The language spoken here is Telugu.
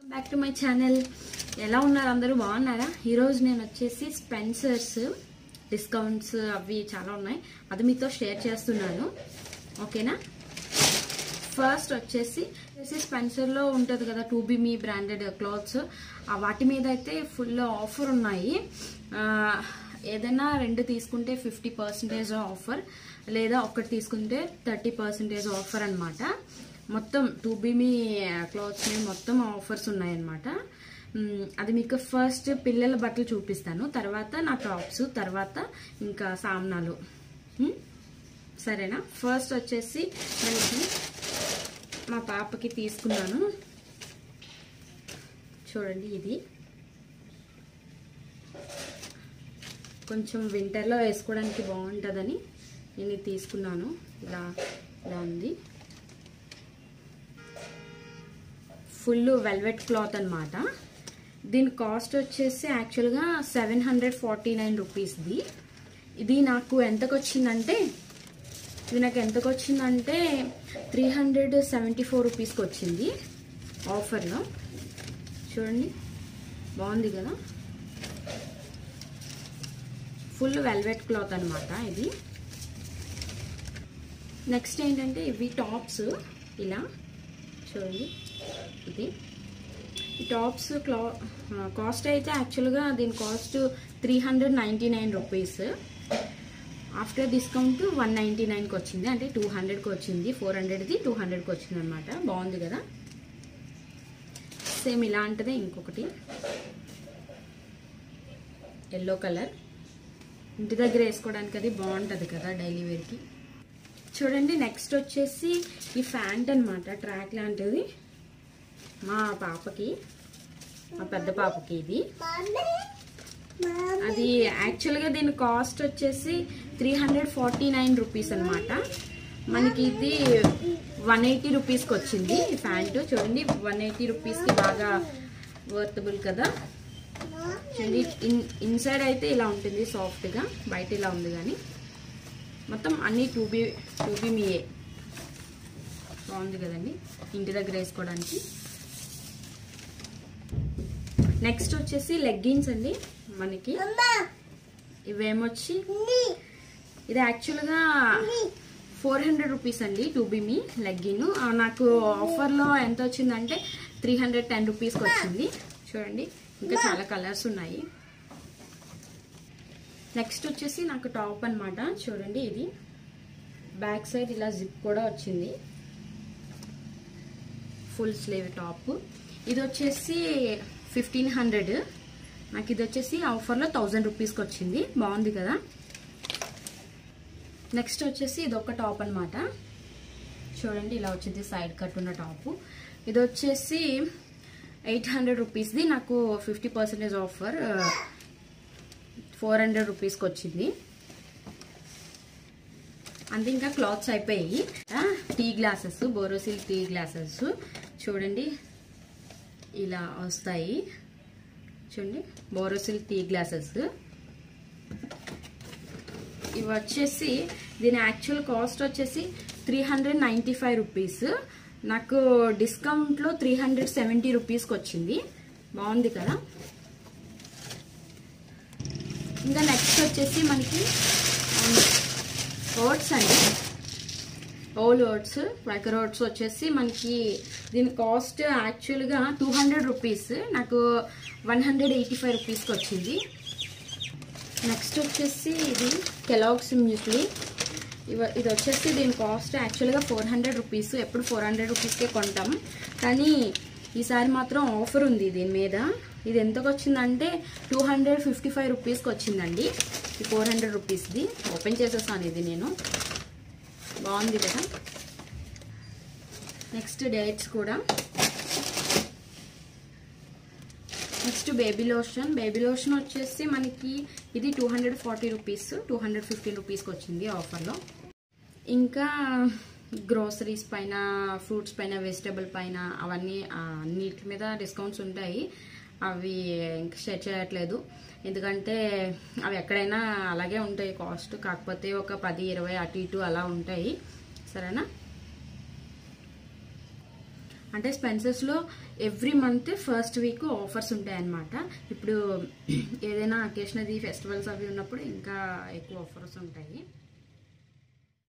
బ్యాక్ టు మై ఛానల్ ఎలా ఉన్నారు అందరూ బాగున్నారా ఈరోజు నేను వచ్చేసి స్పెన్సర్స్ డిస్కౌంట్స్ అవి చాలా ఉన్నాయి అది మీతో షేర్ చేస్తున్నాను ఓకేనా ఫస్ట్ వచ్చేసి వచ్చేసి స్పెన్సర్లో ఉంటుంది కదా two B me branded clothes ఆ వాటి మీద అయితే ఫుల్ ఆఫర్ ఉన్నాయి ఆ, ఏదైనా రెండు తీసుకుంటే ఫిఫ్టీ పర్సెంటేజ్ ఆఫర్ లేదా ఒకటి తీసుకుంటే థర్టీ పర్సెంటేజ్ ఆఫర్ అన్నమాట మొత్తం టూ బి మీ క్లాత్స్ మీద మొత్తం ఆఫర్స్ ఉన్నాయన్నమాట మ్, అది మీకు ఫస్ట్ పిల్లల బట్టలు చూపిస్తాను తర్వాత నా టాప్స్ తర్వాత ఇంకా సామ్నాలు మ్? సరేనా ఫస్ట్ వచ్చేసి మనకి మా పాపకి తీసుకున్నాను చూడండి ఇది కొంచెం వింటర్లో వేసుకోవడానికి బాగుంటుందని నేను ఇది తీసుకున్నాను ఇలా ఇలా ఉంది ఫుల్ వెల్వెట్ క్లాత్ అనమాట దీని కాస్ట్ వచ్చేసి యాక్చువల్గా సెవెన్ హండ్రెడ్ ఫార్టీ నైన్ రూపీస్ది ఇది నాకు ఎంతకు వచ్చిందంటే ఇది నాకు ఎంతకు వచ్చిందంటే త్రీ హండ్రెడ్ సెవెంటీ ఫోర్ రూపీస్కి వచ్చింది ఆఫర్లో చూడండి బాగుంది కదా ఫుల్ వెల్వెట్ క్లాత్ అనమాట ఇది నెక్స్ట్ ఏంటంటే ఇవి టాప్స్ ఇలా చూడండి ఇది ఈ టాప్స్ క్లా కాస్ట్ అయితే యాక్చువల్గా దీని cost three hundred ninety nine rupees after discount one ninety నైన్కి వచ్చింది అంటే టూ హండ్రెడ్కి వచ్చింది ఫోర్ హండ్రెడ్ది టూ హండ్రెడ్కి వచ్చింది అనమాట బాగుంది కదా సేమ్ ఇలాంటిదే ఇంకొకటి ఎల్లో కలర్ ఇంటి దగ్గర వేసుకోవడానికి అది బాగుంటుంది కదా డైలీ వేర్కి చూడండి నెక్స్ట్ వచ్చేసి ఈ ఫ్యాంట్ అనమాట ట్రాక్ లాంటిది మా పాపకి మా పెద్ద పాపకి ఇది అది యాక్చువల్గా దీని కాస్ట్ వచ్చేసి three hundred forty nine rupees అనమాట మనకి ఇది వన్ ఎయిటీ రూపీస్కి వచ్చింది ఈ ప్యాంట్ చూడండి వన్ ఎయిటీ రూపీస్కి బాగా వర్తబుల్ కదా చూడండి ఇన్ ఇన్సైడ్ అయితే ఇలా ఉంటుంది సాఫ్ట్గా బయట ఇలా ఉంది కానీ మొత్తం అన్ని టూ బీ టూ బీ మీయే బాగుంది కదండి ఇంటి దగ్గర వేసుకోవడానికి నెక్స్ట్ వచ్చేసి లెగ్గిన్స్ అండి మనకి ఇవేమొచ్చి ఇది యాక్చువల్గా ఫోర్ హండ్రెడ్ రూపీస్ అండి టూ బీ మీ లెగ్గిన్ నాకు ఆఫర్లో ఎంత వచ్చిందంటే త్రీ హండ్రెడ్ టెన్ రూపీస్కి వచ్చింది చూడండి ఇంకా చాలా కలర్స్ ఉన్నాయి నెక్స్ట్ వచ్చేసి నాకు టాప్ అన్నమాట చూడండి ఇది బ్యాక్ సైడ్ ఇలా జిప్ కూడా వచ్చింది ఫుల్ స్లీవ్ టాప్ ఇది వచ్చేసి ఫిఫ్టీన్ హండ్రెడ్ నాకు ఇది వచ్చేసి ఆఫర్లో థౌజండ్ రూపీస్కి వచ్చింది బాగుంది కదా నెక్స్ట్ వచ్చేసి ఇది ఒక టాప్ అన్నమాట చూడండి ఇలా వచ్చింది సైడ్ కట్ ఉన్న టాప్ ఇది వచ్చేసి ఎయిట్ హండ్రెడ్ రూపీస్ది నాకు fifty percentage offer four hundred రూపీస్కి వచ్చింది అంతే ఇంకా క్లాత్స్ అయిపోయాయి ఆ, tea glasses Borosil tea glasses చూడండి ఇలా వస్తాయి చూడండి బోరోసిల్ టీ గ్లాసెస్ ఇవి వచ్చేసి దీని యాక్చువల్ కాస్ట్ వచ్చేసి three hundred ninety five rupees నాకు డిస్కౌంట్లో త్రీ హండ్రెడ్ సెవెంటీ రూపీస్కి వచ్చింది బాగుంది కదా ఇంకా నెక్స్ట్ వచ్చేసి మనకి ఓట్స్ అండి ఓల్ ఓట్స్ వైకర్ ఓట్స్ వచ్చేసి మనకి దీని కాస్ట్ యాక్చువల్గా టూ హండ్రెడ్ రూపీస్ నాకు వన్ హండ్రెడ్ ఎయిటీ ఫైవ్ రూపీస్కి వచ్చింది నెక్స్ట్ వచ్చేసి ఇది కెలాగ్స్ మ్యూస్లీ ఇవ ఇది వచ్చేసి దీని కాస్ట్ యాక్చువల్గా ఫోర్ హండ్రెడ్ రూపీస్ ఎప్పుడు ఫోర్ హండ్రెడ్ రూపీస్కే కొంటాం కానీ ఈసారి మాత్రం ఆఫర్ ఉంది దీని మీద ఇది ఎంతకు వచ్చిందంటే టూ హండ్రెడ్ ఫిఫ్టీ ఫైవ్ రూపీస్కి వచ్చిందండి ఈ ఫోర్ హండ్రెడ్ రూపీస్ది ఓపెన్ చేసేసాను ఇది నేను బాగుంది కదా నెక్స్ట్ డేట్స్ కూడా next baby lotion baby lotion వచ్చేసి మనకి ఇది two hundred forty rupees two hundred fifteen రూపీస్కి వచ్చింది ఆఫర్లో ఇంకా గ్రోసరీస్ పైన ఫ్రూట్స్ పైన వెజిటబుల్ పైన అవన్నీ ఆ, అన్నిటి మీద డిస్కౌంట్స్ ఉంటాయి అవి ఇంకా షేర్ చేయట్లేదు ఎందుకంటే అవి ఎక్కడైనా అలాగే ఉంటాయి కాస్ట్ కాకపోతే ఒక పది ఇరవై అటు ఇటు అలా ఉంటాయి సరేనా అంటే స్పెన్సర్స్లో every month first week offers ఉంటాయి అన్నమాట ఇప్పుడు ఏదైనా అకేషన్ అది ఫెస్టివల్స్ అవి ఉన్నప్పుడు ఇంకా ఎక్కువ ఆఫర్స్ ఉంటాయి